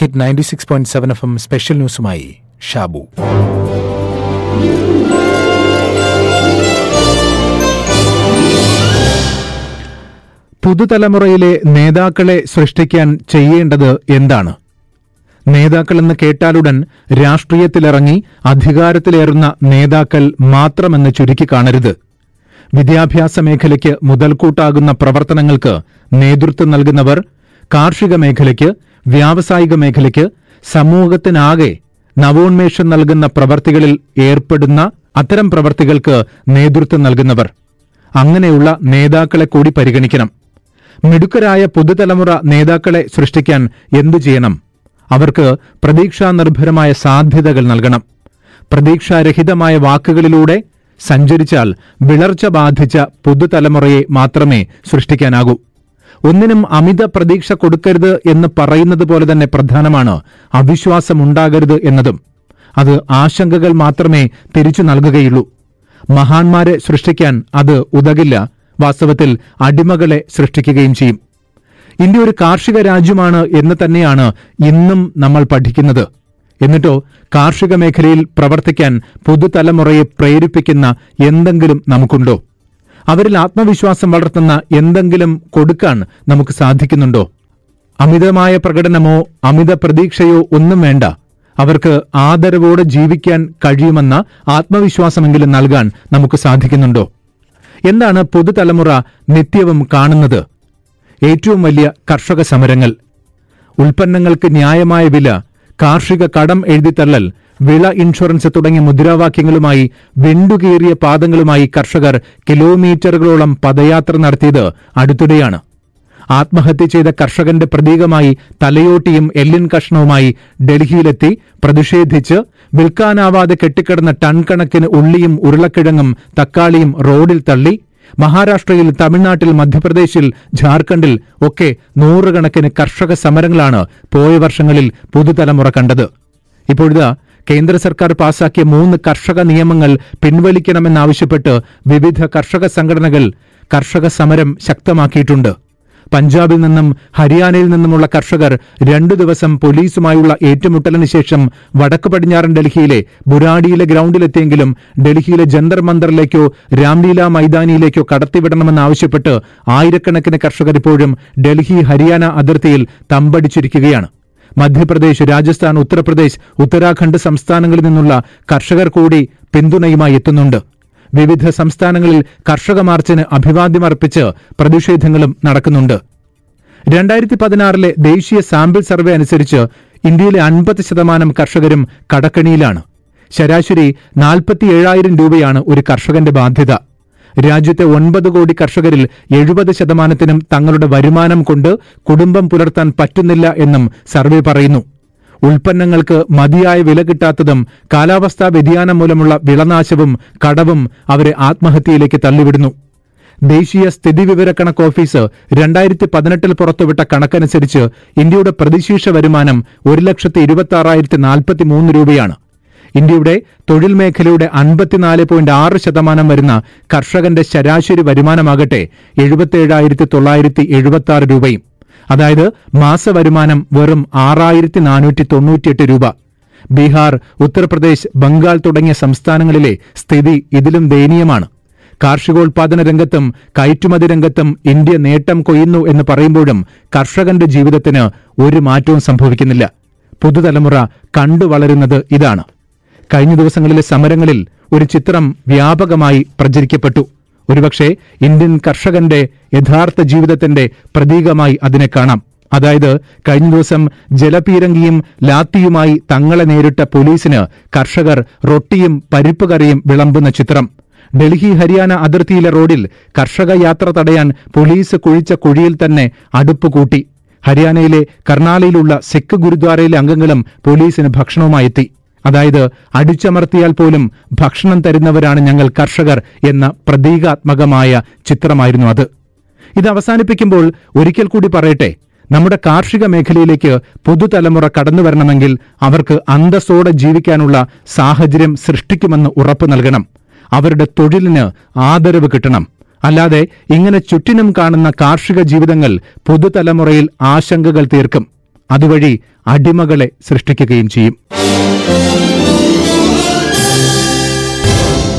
hit ninety six point seven F M special ന്യൂസുമായി ഷാബു പുതുതലമുറയിലെ നേതാക്കളെ സൃഷ്ടിക്കാൻ ചെയ്യേണ്ടത് എന്താണ് നേതാക്കളെന്ന് കേട്ടാലുടൻ രാഷ്ട്രീയത്തിലിറങ്ങി അധികാരത്തിലേറുന്ന നേതാക്കൾ മാത്രമെന്ന് ചുരുക്കി കാണരുത് വിദ്യാഭ്യാസ മേഖലയ്ക്ക് മുതൽക്കൂട്ടാകുന്ന പ്രവർത്തനങ്ങൾക്ക് നേതൃത്വം നൽകുന്നവർ കാർഷിക മേഖലയ്ക്ക് വ്യാവസായിക മേഖലയ്ക്ക് സമൂഹത്തിനാകെ നവോന്മേഷം നൽകുന്ന പ്രവർത്തികളിൽ ഏർപ്പെടുന്ന അത്തരം പ്രവർത്തികൾക്ക് നേതൃത്വം നൽകുന്നവർ അങ്ങനെയുള്ള നേതാക്കളെ കൂടി പരിഗണിക്കണം മിടുക്കരായ പുതുതലമുറ നേതാക്കളെ സൃഷ്ടിക്കാൻ എന്തു ചെയ്യണം അവർക്ക് പ്രതീക്ഷാനിർഭരമായ സാധ്യതകൾ നൽകണം പ്രതീക്ഷാരഹിതമായ വാക്കുകളിലൂടെ സഞ്ചരിച്ചാൽ വിളർച്ച ബാധിച്ച പുതുതലമുറയെ മാത്രമേ സൃഷ്ടിക്കാനാകൂ ഒന്നിനും അമിത പ്രതീക്ഷ കൊടുക്കരുത് എന്ന് പറയുന്നത് പോലെ തന്നെ പ്രധാനമാണ് അവിശ്വാസമുണ്ടാകരുത് എന്നതും അത് ആശങ്കകൾ മാത്രമേ തിരിച്ചു നൽകുകയുള്ളൂ മഹാന്മാരെ സൃഷ്ടിക്കാൻ അത് ഉതകില്ല വാസ്തവത്തിൽ അടിമകളെ സൃഷ്ടിക്കുകയും ചെയ്യും ഇന്ത്യ ഒരു കാർഷിക രാജ്യമാണ് എന്ന് തന്നെയാണ് ഇന്നും നമ്മൾ പഠിക്കുന്നത് എന്നിട്ടോ കാർഷിക മേഖലയിൽ പ്രവർത്തിക്കാൻ പുതുതലമുറയെ പ്രേരിപ്പിക്കുന്ന എന്തെങ്കിലും നമുക്കുണ്ടോ അവരിൽ ആത്മവിശ്വാസം വളർത്തുന്ന എന്തെങ്കിലും കൊടുക്കാൻ നമുക്ക് സാധിക്കുന്നുണ്ടോ അമിതമായ പ്രകടനമോ അമിത പ്രതീക്ഷയോ ഒന്നും വേണ്ട അവർക്ക് ആദരവോടെ ജീവിക്കാൻ കഴിയുമെന്ന ആത്മവിശ്വാസമെങ്കിലും നൽകാൻ നമുക്ക് സാധിക്കുന്നുണ്ടോ എന്താണ് പുതുതലമുറ നിത്യവും കാണുന്നത് ഏറ്റവും വലിയ കർഷക സമരങ്ങൾ ഉൽപ്പന്നങ്ങൾക്ക് ന്യായമായ വില കാർഷിക കടം എഴുതിത്തള്ളൽ വിള ഇൻഷുറൻസ് തുടങ്ങിയ മുദ്രാവാക്യങ്ങളുമായി വെണ്ടുകീറിയ പാദങ്ങളുമായി കർഷകർ കിലോമീറ്ററുകളോളം പദയാത്ര നടത്തിയത് അടുത്തിടെയാണ് ആത്മഹത്യ ചെയ്ത കർഷകന്റെ പ്രതീകമായി തലയോട്ടിയും എല്ലിൻ കഷ്ണവുമായി ഡൽഹിയിലെത്തി പ്രതിഷേധിച്ച് വിൽക്കാനാവാതെ കെട്ടിക്കിടന്ന ടൺ കണക്കിന് ഉള്ളിയും ഉരുളക്കിഴങ്ങും തക്കാളിയും റോഡിൽ തള്ളി മഹാരാഷ്ട്രയിൽ തമിഴ്നാട്ടിൽ മധ്യപ്രദേശിൽ ഝാർഖണ്ഡിൽ ഒക്കെ നൂറുകണക്കിന് കർഷക സമരങ്ങളാണ് പോയ വർഷങ്ങളിൽ പുതുതലമുറ കണ്ടത് ഇപ്പോഴിതാ കേന്ദ്ര സർക്കാർ പാസാക്കിയ മൂന്ന് കർഷക നിയമങ്ങൾ പിൻവലിക്കണമെന്നാവശ്യപ്പെട്ട് വിവിധ കർഷക സംഘടനകൾ കർഷക സമരം ശക്തമാക്കിയിട്ടുണ്ട് പഞ്ചാബിൽ നിന്നും ഹരിയാനയിൽ നിന്നുമുള്ള കർഷകർ രണ്ടു ദിവസം പോലീസുമായുള്ള ഏറ്റുമുട്ടലിന് ശേഷം വടക്ക് പടിഞ്ഞാറൻ ഡൽഹിയിലെ ബുരാഡിയിലെ ഗ്രൌണ്ടിലെത്തിയെങ്കിലും ഡൽഹിയിലെ ജന്തർ മന്ദറിലേക്കോ രാംലീല മൈതാനിയിലേക്കോ കടത്തിവിടണമെന്നാവശ്യപ്പെട്ട് ആയിരക്കണക്കിന് കർഷകർ ഇപ്പോഴും ഡൽഹി ഹരിയാന അതിർത്തിയിൽ തമ്പടിച്ചിരിക്കുകയാണ് മധ്യപ്രദേശ് രാജസ്ഥാൻ ഉത്തർപ്രദേശ് ഉത്തരാഖണ്ഡ് സംസ്ഥാനങ്ങളിൽ നിന്നുള്ള കർഷകർ കൂടി പിന്തുണയുമായി എത്തുന്നുണ്ട് വിവിധ സംസ്ഥാനങ്ങളിൽ കർഷക മാർച്ചിന് അഭിവാദ്യമർപ്പിച്ച് പ്രതിഷേധങ്ങളും നടക്കുന്നുണ്ട് രണ്ടായിരത്തി പതിനാറിലെ ദേശീയ സാമ്പിൾ സർവേ അനുസരിച്ച് ഇന്ത്യയിലെ അൻപത് ശതമാനം കർഷകരും കടക്കണിയിലാണ് ശരാശരി നാൽപ്പത്തിയേഴായിരം രൂപയാണ് ഒരു കർഷകന്റെ ബാധ്യത രാജ്യത്തെ ഒൻപത് കോടി കർഷകരിൽ എഴുപത് ശതമാനത്തിനും തങ്ങളുടെ വരുമാനം കൊണ്ട് കുടുംബം പുലർത്താൻ പറ്റുന്നില്ല എന്നും സർവേ പറയുന്നു ഉൽപ്പന്നങ്ങൾക്ക് മതിയായ വില കിട്ടാത്തതും കാലാവസ്ഥാ വ്യതിയാനം മൂലമുള്ള വിളനാശവും കടവും അവരെ ആത്മഹത്യയിലേക്ക് തള്ളിവിടുന്നു ദേശീയ സ്ഥിതിവിവരക്കണക്ക് ഓഫീസ് രണ്ടായിരത്തി പതിനെട്ടിൽ പുറത്തുവിട്ട കണക്കനുസരിച്ച് ഇന്ത്യയുടെ പ്രതിശീർഷ വരുമാനം ഒരു ലക്ഷത്തി ഇരുപത്തി ആറായിരത്തി നാൽപ്പത്തി മൂന്ന് രൂപയാണ് ഇന്ത്യയുടെ തൊഴിൽ മേഖലയുടെ അൻപത്തിനാല് പോയിന്റ് ആറ് ശതമാനം വരുന്ന കർഷകന്റെ ശരാശരി വരുമാനമാകട്ടെ എഴുപത്തിയേഴായിരത്തി തൊള്ളായിരത്തി എഴുപത്തി ആറ് രൂപയും അതായത് മാസവരുമാനം വെറും ആറായിരത്തി നാനൂറ്റി തൊണ്ണൂറ്റിയെട്ട് രൂപ ബീഹാർ ഉത്തർപ്രദേശ് ബംഗാൾ തുടങ്ങിയ സംസ്ഥാനങ്ങളിലെ സ്ഥിതി ഇതിലും ദയനീയമാണ് കാർഷികോൽപാദന രംഗത്തും കയറ്റുമതി രംഗത്തും ഇന്ത്യ നേട്ടം കൊയ്യുന്നു എന്ന് പറയുമ്പോഴും കർഷകന്റെ ജീവിതത്തിന് ഒരു മാറ്റവും സംഭവിക്കുന്നില്ല പുതുതലമുറ കണ്ടു വളരുന്നത് ഇതാണ് കഴിഞ്ഞ ദിവസങ്ങളിലെ സമരങ്ങളിൽ ഒരു ചിത്രം വ്യാപകമായി പ്രചരിക്കപ്പെട്ടു ഒരുപക്ഷെ ഇന്ത്യൻ കർഷകന്റെ യഥാർത്ഥ ജീവിതത്തിന്റെ പ്രതീകമായി അതിനെ കാണാം അതായത് കഴിഞ്ഞ ദിവസം ജലപീരങ്കിയും ലാത്തിയുമായി തങ്ങളെ നേരിട്ട പോലീസിന് കർഷകർ റൊട്ടിയും പരിപ്പ് കറിയും വിളമ്പുന്ന ചിത്രം ഡൽഹി ഹരിയാന അതിർത്തിയിലെ റോഡിൽ കർഷക യാത്ര തടയാൻ പോലീസ് കുഴിച്ച കുഴിയിൽ തന്നെ അടുപ്പ് കൂട്ടി ഹരിയാനയിലെ കർണാലയിലുള്ള സിഖ് ഗുരുദ്വാരയിലെ അംഗങ്ങളും പോലീസിന് ഭക്ഷണവുമായി എത്തി അതായത് അടിച്ചമർത്തിയാൽ പോലും ഭക്ഷണം തരുന്നവരാണ് ഞങ്ങൾ കർഷകർ എന്ന പ്രതീകാത്മകമായ ചിത്രമായിരുന്നു അത് ഇത് അവസാനിപ്പിക്കുമ്പോൾ ഒരിക്കൽ കൂടി പറയട്ടെ നമ്മുടെ കാർഷിക മേഖലയിലേക്ക് പുതുതലമുറ കടന്നു വരണമെങ്കിൽ അവർക്ക് അന്തസ്സോടെ ജീവിക്കാനുള്ള സാഹചര്യം സൃഷ്ടിക്കുമെന്ന് ഉറപ്പു നൽകണം അവരുടെ തൊഴിലിന് ആദരവ് കിട്ടണം അല്ലാതെ ഇങ്ങനെ ചുറ്റിനും കാണുന്ന കാർഷിക ജീവിതങ്ങൾ പുതുതലമുറയിൽ ആശങ്കകൾ തീർക്കും അതുവഴി അടിമകളെ സൃഷ്ടിക്കുകയും ചെയ്യും